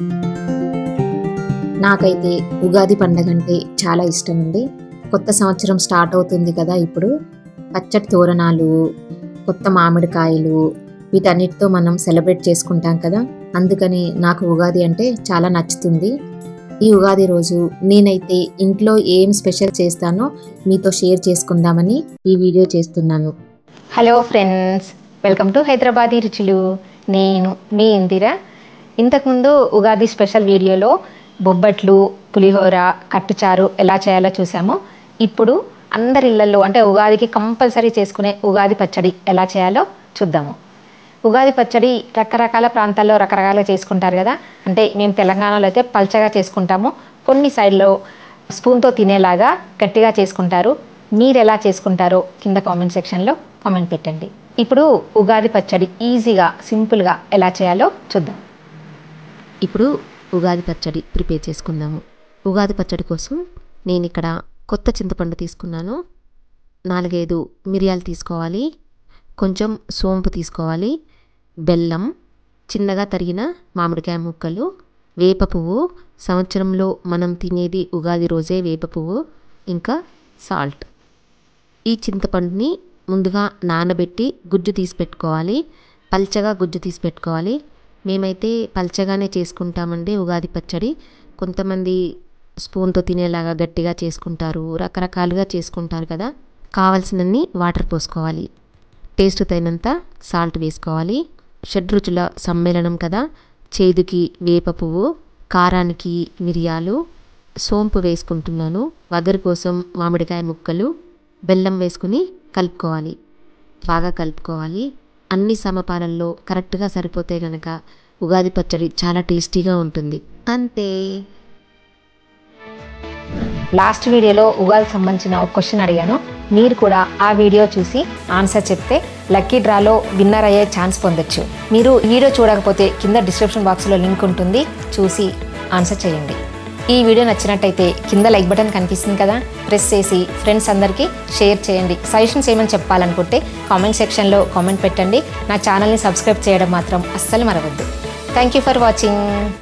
నాకైతే ఉగాది పండగ అంటే చాలా ఇష్టం అండి కొత్త సంవత్సరం స్టార్ట్ అవుతుంది కదా ఇప్పుడు పచ్చడి తోరణాలు కొత్త మామిడికాయలు వీటన్నిటితో మనం సెలబ్రేట్ చేసుకుంటాం కదా అందుకని నాకు ఉగాది అంటే చాలా నచ్చుతుంది ఈ ఉగాది రోజు నేనైతే ఇంట్లో ఏం స్పెషల్ చేస్తానో మీతో షేర్ చేసుకుందామని ఈ వీడియో చేస్తున్నాను hello friends welcome to Hyderabadi రుచులు నేను మీ ఇందిర ఇంతకుముందు ఉగాది స్పెషల్ వీడియోలో బొబ్బట్లు పులిహోర కట్టుచారు ఎలా చేయాలో చూసాము ఇప్పుడు అందరి ఇళ్లలో అంటే ఉగాదికి కంపల్సరీ చేసుకునే ఉగాది పచ్చడి ఎలా చేయాలో చూద్దాము ఉగాది పచ్చడి రకరకాల ప్రాంతాల్లో రకరకాలుగా చేసుకుంటారు కదా అంటే మేము తెలంగాణలో అయితే పల్చగా చేసుకుంటాము కొన్ని సైడ్లో స్పూన్తో తినేలాగా గట్టిగా చేసుకుంటారు మీరు ఎలా చేసుకుంటారో కింద కామెంట్ సెక్షన్లో కామెంట్ పెట్టండి ఇప్పుడు ఉగాది పచ్చడి ఈజీగా సింపుల్గా ఎలా చేయాలో చూద్దాం ఇప్పుడు ఉగాది పచ్చడి ప్రిపేర్ చేసుకుందాము ఉగాది పచ్చడి కోసం నేను ఇక్కడ కొత్త చింతపండు తీసుకున్నాను నాలుగైదు మిరియాలు తీసుకోవాలి కొంచెం సోంపు తీసుకోవాలి బెల్లం చిన్నగా తరిగిన మామిడికాయ ముక్కలు వేప పువ్వు సంవత్సరంలో మనం తినేది ఉగాది రోజే వేప పువ్వు ఇంకా సాల్ట్ ఈ చింతపండుని ముందుగా నానబెట్టి గుజ్జు తీసి పెట్టుకోవాలి పల్చగా గుజ్జు తీసి పెట్టుకోవాలి మేమైతే పల్చగానే చేసుకుంటామండి ఉగాది పచ్చడి కొంతమంది స్పూన్తో తినేలాగా గట్టిగా చేసుకుంటారు రకరకాలుగా చేసుకుంటారు కదా కావలసినన్ని వాటర్ పోసుకోవాలి టేస్ట్ తగినంత సాల్ట్ వేసుకోవాలి షడ్రుచుల సమ్మేళనం కదా చేదుకి వేప పువ్వు కారానికి మిరియాలు సోంపు వేసుకుంటున్నాను వగరు కోసం మామిడికాయ ముక్కలు బెల్లం వేసుకుని కలుపుకోవాలి బాగా కలుపుకోవాలి అన్ని సమపాలల్లో కరెక్ట్గా సరిపోతే గనక ఉగాది పచ్చడి చాలా టేస్టీగా ఉంటుంది అంతే లాస్ట్ వీడియోలో ఉగాది సంబంధించిన ఒక క్వశ్చన్ అడిగాను మీరు కూడా ఆ వీడియో చూసి ఆన్సర్ చెప్తే లక్కీ డ్రాలో విన్నర్ అయ్యే ఛాన్స్ పొందొచ్చు మీరు ఈ వీడియో చూడకపోతే కింద డిస్క్రిప్షన్ బాక్స్లో లింక్ ఉంటుంది చూసి ఆన్సర్ చేయండి ఈ వీడియో నచ్చినట్టయితే కింద లైక్ బటన్ కనిపిస్తుంది కదా ప్రెస్ చేసి ఫ్రెండ్స్ అందరికీ షేర్ చేయండి సజెషన్స్ ఏమైనా చెప్పాలనుకుంటే కామెంట్ సెక్షన్లో కామెంట్ పెట్టండి నా ఛానల్ని సబ్స్క్రైబ్ చేయడం మాత్రం అస్సలు మరవద్దు థ్యాంక్ యూ ఫర్ వాచింగ్